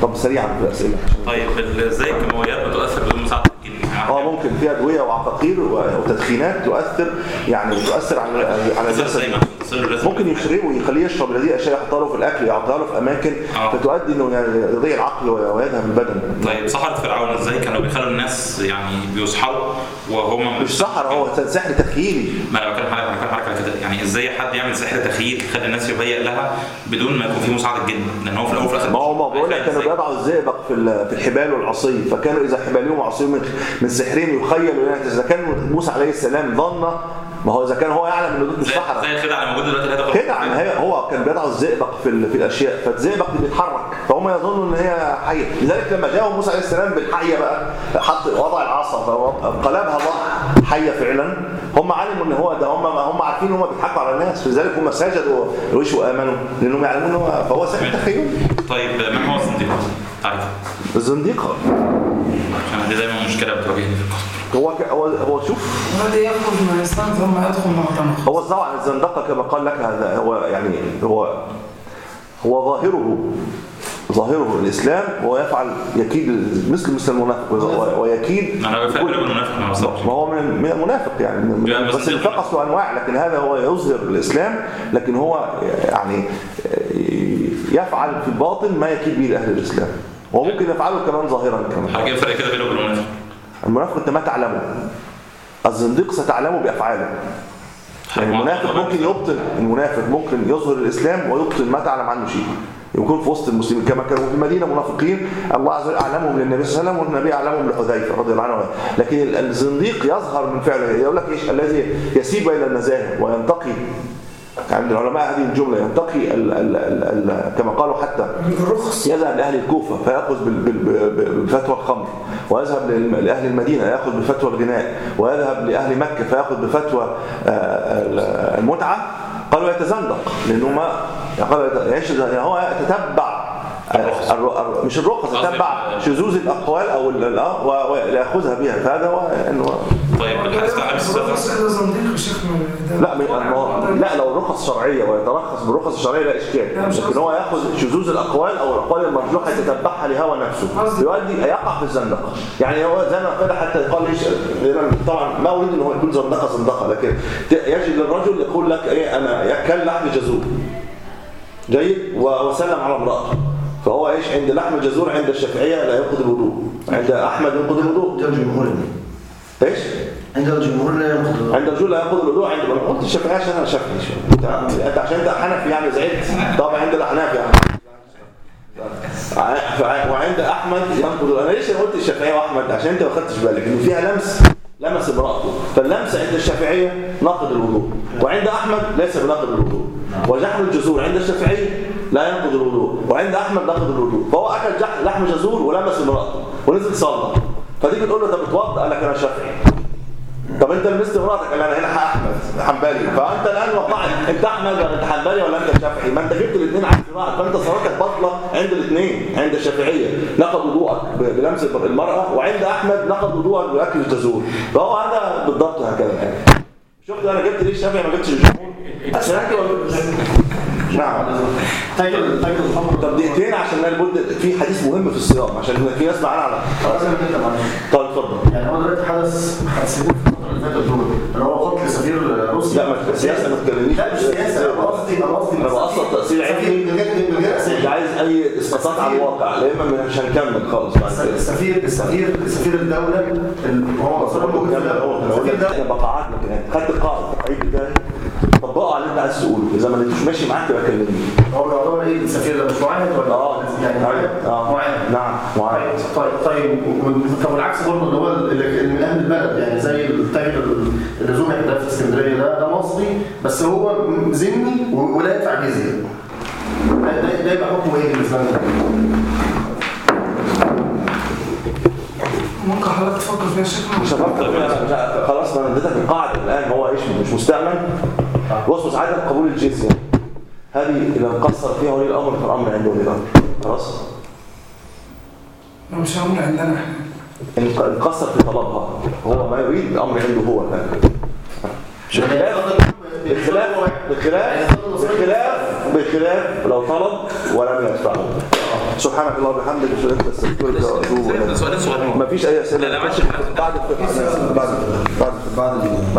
طب سريعا في الاسئله طيب ازاي الكيماويات بتؤثر بدون مساعده الجن؟ اه ممكن في ادويه وعقاقير وتدخينات تؤثر يعني تؤثر على على ازاي الجسد ما تصل لازم ممكن يشربه ويخليه يشرب هذه اشياء يحطها له في الاكل يحطها له في اماكن آه. فتؤدي انه يضيع العقل ويذهب البدن طيب سحرة فرعون ازاي كانوا بيخلوا الناس يعني بيسحروا وهم مش سحر هو سحر تخيلي ما انا بتكلم حضرتك انا بتكلم حضرتك على كده يعني ازاي حد يعمل سحر تخيل يخلي الناس يهيئ لها بدون ما يكون في مساعده جن لان هو في الاول وفي الاخر ما هو ما بقول لك هيخلي كانوا إزاي؟ بيضعوا الزئبق في ال- في الحبال والعصي فكانوا اذا حبالهم وعصيهم من- من سحرهم يخيل اليه اذا كان موسى عليه السلام ظن ما هو اذا كان هو يعلم ان دول مش زي سحره زي الخدعه اللي موجوده دلوقتي اللي هي تاخد- كده عم هي هو كان بيضع الزئبق في ال- في الاشياء فالزئبق دي بيتحرك فهم يظنوا ان هي حيه لذلك لما جاءوا موسى عليه السلام بالحيه بقى حط وضع العصا فقلبها الله حيه فعلا هم علموا ان هو ده هم هم عارفين ان هم بيضحكوا على الناس لذلك هم سجدوا وش وامنوا لانهم يعلمون ان هو فهو سحر تخيلي طيب من هو الزنديق؟ تعرف الزنديقه عشان دي دايما مشكله بتواجهني في الكتب هو ك- هو هو شوف الذي يخرج من الإسلام ثم يدخل مرة أخرى هو طبعا الزندقه كما قال لك هذا هو يعني هو هو ظاهره ظاهره الاسلام ويفعل يكيد مثل مثل المنافق و- ويكيد انا بفرق بين المنافق ما وصلش ما هو من من المنافق يعني من يعني بس بس النفاق اصله انواع لكن هذا هو يظهر الاسلام لكن هو يعني يفعل في الباطن ما يكيد به لاهل الاسلام وممكن يفعله كمان ظاهرا كمان حاجه الفرق كده بينه وبين المنافق المنافق انت ما تعلمه الزنديق ستعلمه بافعاله يعني المنافق ممكن يبطل المنافق ممكن يظهر الاسلام ويبطل ما تعلم عنه شيء يكون في وسط المسلمين كما كانوا في المدينه منافقين الله عز وجل اعلمهم للنبي صلى الله عليه وسلم والنبي اعلمهم لحذيفه رضي الله عنه لكن الزنديق يظهر من فعله يقول لك ايش الذي يسيب الى المذاهب وينتقي عند العلماء هذه الجمله ينتقي ال ال ال ال كما قالوا حتى الرخص يذهب لأهل الكوفة فيأخذ بال- بال- بال- بفتوى الخمر ويذهب لل- لأهل المدينة يأخذ بفتوى الغناء ويذهب لأهل مكة فيأخذ بفتوى آه، المتعة قالوا يتزندق لأنه ما قالوا يت- يعيش يعني هو يتتبع الرخص. الر- الر- مش الرخص قصدي يتبع ال- شذوذ الأقوال أو ال- ال- آه، و- ويأخذها بها فهذا هو إنه طيب الحديث عن النبي صلى الله عليه الرخص وسلم إذا زنديق يا شيخ من- لا من ما- لا لو رخص شرعيه ويترخص بالرخص الشرعيه لا لا، اشكال مش لكن هو ياخذ شذوذ الاقوال او الاقوال المرجوحه يتتبعها لهوى نفسه قصدي- يؤدي يقع في الزندقه يعني هو زي ما قال حتى يقال ليش لأن طبعا ما اريد ان هو يكون زندقه زندقه لكن ت- يجد الرجل يقول لك ايه انا ياكل لحم جزور جيد و- وسلم على امراته فهو ايش عند لحم الجزور عند الشافعيه لا ينقض الوضوء عند احمد ينقض الوضوء عند الجمهور ايش عند الجمهور لا ينقض عند الرجل لا ياخذ الوضوء عند ما قلت الشافعيه عشان انا شافعي شوية. انت انت عشان انت حنفي يعني زعلت طبعا عند الاحناف يعني ع- وعند احمد ينقض انا ليش قلت الشافعيه واحمد عشان انت ما خدتش بالك انه فيها لمس لمس امراته فاللمس عند الشافعيه ناقض الوضوء وعند احمد ليس بناقض الوضوء وجحم الجزور عند الشافعيه لا ينقض الوضوء وعند احمد ناقض الوضوء فهو اكل جح- لحم جزور ولمس امراته ونزل صلى فتيجي تقول له طب اتوضى قال لك انا شافعي طب انت لمست مراتك قال انا هنا احمد حنبلي فانت الان وقعت انت احمد ولا انت حنبلي ولا انت شافعي ما انت جبت الاثنين عكس بعض فانت صلاتك باطله عند الاثنين عند الشافعيه نقض وضوءك ب- بلمس المراه وعند احمد نقض وضوءك باكل الجزور فهو هذا بالضبط هكذا يعني شفت انا جبت ليه الشافعي ما جبتش الجمهور عشان انت نعم طيب طيب الخمر طب دقيقتين عشان لابد في حديث مهم في الصيام عشان في ناس معانا على لازم نبدا معلش طيب اتفضل يعني هو دلوقتي حدث حدثين في الفتره اللي فاتت دول اللي هو قتل سفير روسيا لا ما سياسه ما تكلمنيش لا مش سياسه انا قصدي انا قصدي انا بقصد تاثير علمي من غير من غير مش اسامي عايز اي اسقاطات على الواقع لا اما مش هنكمل خالص بعد كده السفير السفير سفير الدوله اللي هو مسؤول موجود في الدولة. السفير ده انا بقاعد لك هناك خدت القاعده التقعيد بتاعي طبقه على اللي انت عايز تقوله اذا ما لقيتوش ماشي معاك تبقى كلمني هو يعتبر ايه السفير ده مش معاهد ولا اه يعني معاهد اه معاهد نعم معاهد طيب طيب و- طب والعكس برضه اللي هو اللي اللي من اهل البلد يعني زي التاجر اللي زوم ده في اسكندريه ده ده مصري بس هو ذمي و- ولا يدفع جزيه ده ده- ده يبقى حكمه ايه بالنسبه لنا؟ ممكن حضرتك تفكر فيها يا شيخ مش هفكر فيها، أنا- لا، خلاص ما انا اديتك القاعده الان هو ايش مش مستعمل بص عدم قبول الجزيه هذه اذا قصر فيها ولي الامر فالامر عند ولي الامر خلاص لو مش هقول عندنا احنا ان ان قصر في طلبها هو ما يريد الامر عنده هو الان بخلاف بخلاف بخلاف بخلاف لو طلب ولم يدفعه سبحانك اللهم وبحمدك اشهد ان لا اله الا انت استغفرك واتوب اليك سؤالين صغيرين مفيش اي اسئله لا لا معلش بعد الفقه بعد الفقه بعد الفقه بعد ال-